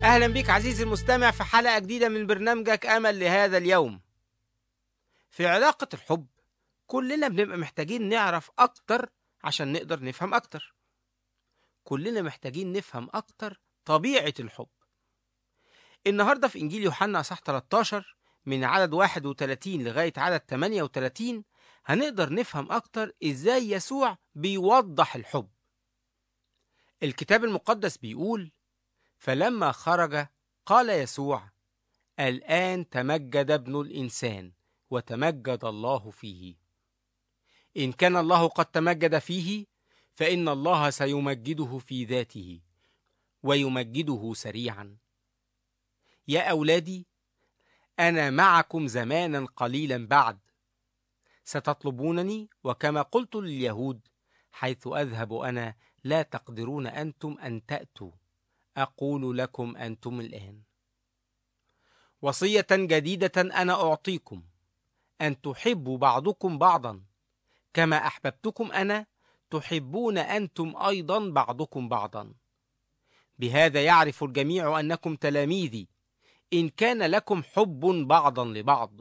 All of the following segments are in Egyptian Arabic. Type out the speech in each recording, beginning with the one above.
أهلا بك عزيزي المستمع في حلقة جديدة من برنامجك أمل لهذا اليوم في علاقة الحب كلنا بنبقى محتاجين نعرف أكتر عشان نقدر نفهم أكتر كلنا محتاجين نفهم أكتر طبيعة الحب النهاردة في إنجيل يوحنا أصح 13 من عدد 31 لغاية عدد 38 هنقدر نفهم أكتر إزاي يسوع بيوضح الحب الكتاب المقدس بيقول فلما خرج قال يسوع الآن تمجد ابن الإنسان وتمجد الله فيه إن كان الله قد تمجد فيه فإن الله سيمجده في ذاته ويمجده سريعا يا أولادي أنا معكم زمانا قليلا بعد ستطلبونني وكما قلت لليهود حيث أذهب أنا لا تقدرون أنتم أن تأتوا أقول لكم أنتم الآن وصية جديدة أنا أعطيكم أن تحبوا بعضكم بعضا كما أحببتكم أنا تحبون أنتم أيضا بعضكم بعضا بهذا يعرف الجميع أنكم تلاميذي إن كان لكم حب بعضا لبعض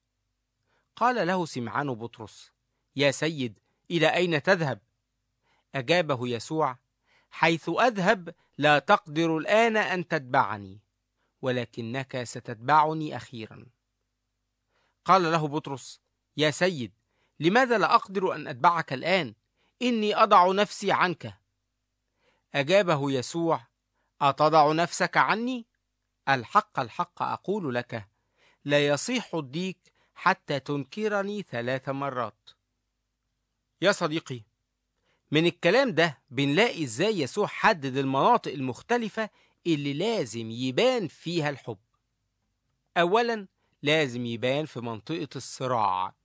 قال له سمعان بطرس يا سيد إلى أين تذهب؟ أجابه يسوع حيث أذهب لا تقدر الآن أن تتبعني ولكنك ستتبعني أخيرا قال له بطرس يا سيد لماذا لا أقدر أن أتبعك الآن إني أضع نفسي عنك أجابه يسوع أتضع نفسك عني الحق الحق أقول لك لا يصيح الديك حتى تنكرني ثلاث مرات يا صديقي من الكلام ده بنلاقي ازاي يسوع حدد المناطق المختلفة اللي لازم يبان فيها الحب أولا لازم يبان في منطقة الصراع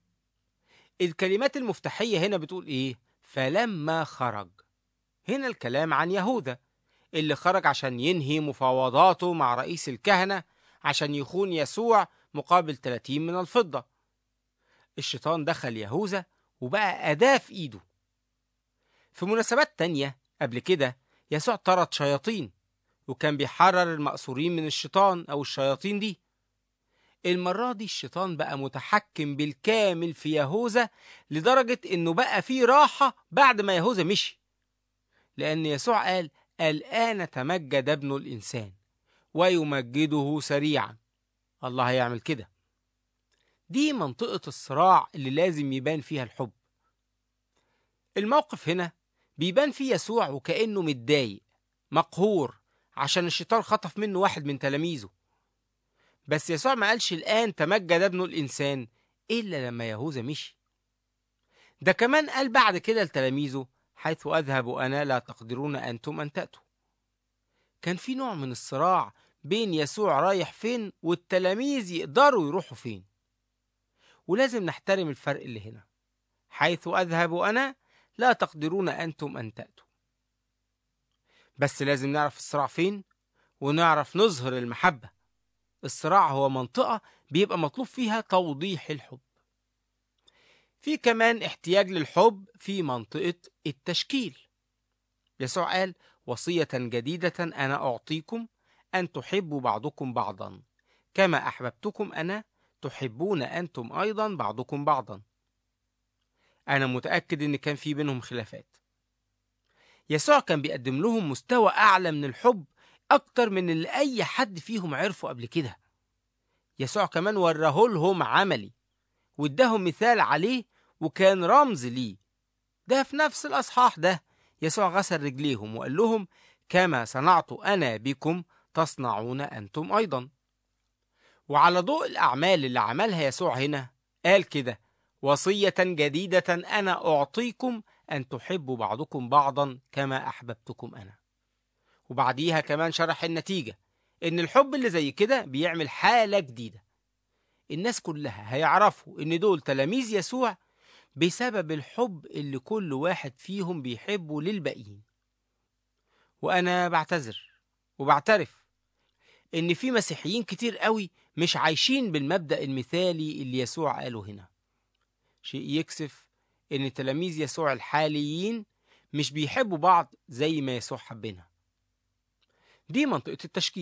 الكلمات المفتاحية هنا بتقول إيه؟ فلما خرج هنا الكلام عن يهوذا اللي خرج عشان ينهي مفاوضاته مع رئيس الكهنة عشان يخون يسوع مقابل 30 من الفضة الشيطان دخل يهوذا وبقى أداة في إيده في مناسبات تانية قبل كده يسوع طرد شياطين وكان بيحرر المأسورين من الشيطان أو الشياطين دي المرة دي الشيطان بقى متحكم بالكامل في يهوذا لدرجة إنه بقى فيه راحة بعد ما يهوذا مشي لأن يسوع قال الآن تمجد ابن الإنسان ويمجده سريعا الله هيعمل كده دي منطقة الصراع اللي لازم يبان فيها الحب الموقف هنا بيبان فيه يسوع وكأنه متضايق مقهور عشان الشيطان خطف منه واحد من تلاميذه بس يسوع ما قالش الآن تمجد ابن الإنسان إلا لما يهوذا مشي ده كمان قال بعد كده لتلاميذه حيث أذهب أنا لا تقدرون أنتم أن تأتوا كان في نوع من الصراع بين يسوع رايح فين والتلاميذ يقدروا يروحوا فين ولازم نحترم الفرق اللي هنا حيث أذهب أنا لا تقدرون أنتم أن تأتوا بس لازم نعرف الصراع فين ونعرف نظهر المحبة الصراع هو منطقة بيبقى مطلوب فيها توضيح الحب في كمان احتياج للحب في منطقة التشكيل يسوع قال وصية جديدة أنا أعطيكم أن تحبوا بعضكم بعضا كما أحببتكم أنا تحبون أنتم أيضا بعضكم بعضا أنا متأكد إن كان في بينهم خلافات يسوع كان بيقدم لهم مستوى أعلى من الحب أكتر من اللي أي حد فيهم عرفه قبل كده يسوع كمان وراه لهم عملي واداهم مثال عليه وكان رمز ليه ده في نفس الأصحاح ده يسوع غسل رجليهم وقال لهم كما صنعت أنا بكم تصنعون أنتم أيضا وعلى ضوء الأعمال اللي عملها يسوع هنا قال كده وصية جديدة أنا أعطيكم أن تحبوا بعضكم بعضا كما أحببتكم أنا وبعديها كمان شرح النتيجة إن الحب اللي زي كده بيعمل حالة جديدة الناس كلها هيعرفوا إن دول تلاميذ يسوع بسبب الحب اللي كل واحد فيهم بيحبه للباقيين وأنا بعتذر وبعترف إن في مسيحيين كتير قوي مش عايشين بالمبدأ المثالي اللي يسوع قاله هنا شيء يكسف إن تلاميذ يسوع الحاليين مش بيحبوا بعض زي ما يسوع حبنا دي منطقة التشكيل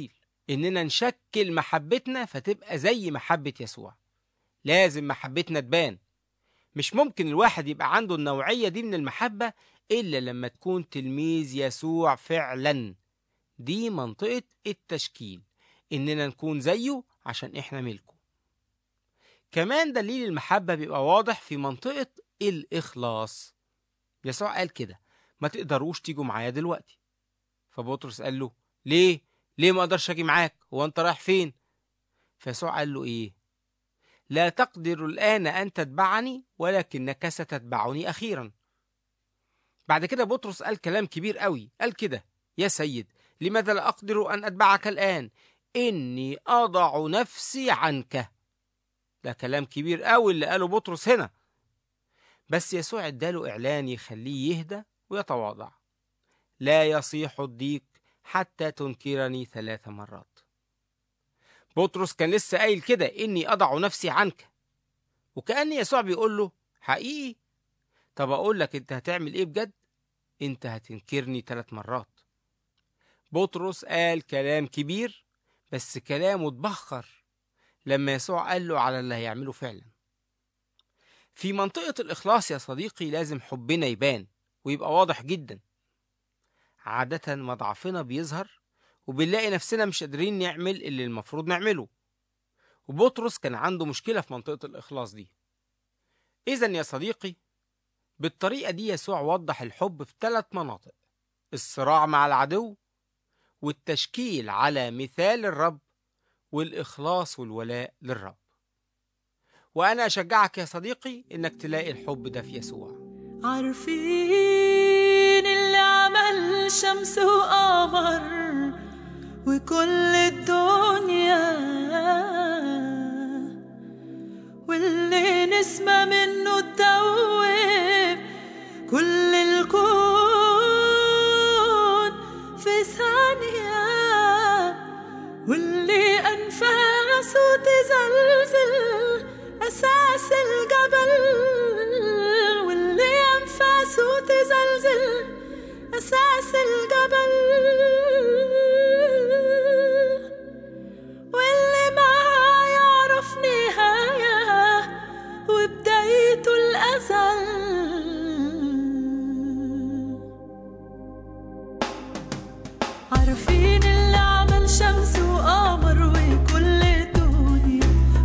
إننا نشكل محبتنا فتبقى زي محبة يسوع لازم محبتنا تبان مش ممكن الواحد يبقى عنده النوعية دي من المحبة إلا لما تكون تلميذ يسوع فعلا دي منطقة التشكيل إننا نكون زيه عشان إحنا ملكه كمان دليل المحبة بيبقى واضح في منطقة الإخلاص يسوع قال كده ما تقدروش تيجوا معايا دلوقتي فبطرس قال له ليه ليه ما اقدرش اجي معاك هو انت رايح فين فيسوع قال له ايه لا تقدر الان ان تتبعني ولكنك ستتبعني اخيرا بعد كده بطرس قال كلام كبير قوي قال كده يا سيد لماذا لا اقدر ان اتبعك الان اني اضع نفسي عنك ده كلام كبير قوي اللي قاله بطرس هنا بس يسوع اداله اعلان يخليه يهدى ويتواضع لا يصيح الضيق حتى تنكرني ثلاث مرات بطرس كان لسه قايل كده اني اضع نفسي عنك وكأن يسوع بيقول له حقيقي طب اقول لك انت هتعمل ايه بجد انت هتنكرني ثلاث مرات بطرس قال كلام كبير بس كلامه اتبخر لما يسوع قال له على اللي هيعمله فعلا في منطقة الإخلاص يا صديقي لازم حبنا يبان ويبقى واضح جدا عادة ما ضعفنا بيظهر وبنلاقي نفسنا مش قادرين نعمل اللي المفروض نعمله وبطرس كان عنده مشكلة في منطقة الإخلاص دي إذا يا صديقي بالطريقة دي يسوع وضح الحب في ثلاث مناطق الصراع مع العدو والتشكيل على مثال الرب والإخلاص والولاء للرب وأنا أشجعك يا صديقي إنك تلاقي الحب ده في يسوع عارفين اللي عمل شمس وقمر وكل الدنيا واللي نسمة منه تدوب كل الكون في ثانية واللي أنفاسه تزلزل أساس الجبل واللي أنفاسه تزلزل أساس الجبل واللي ما يعرف نهاية وبدايته الأزل عارفين اللي عمل شمس وقمر وكل الدنيا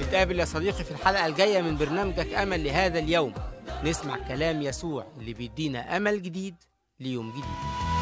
ونتقابل يا صديقي في الحلقة الجاية من برنامجك أمل لهذا اليوم نسمع كلام يسوع اللي بيدينا أمل جديد ليوم جديد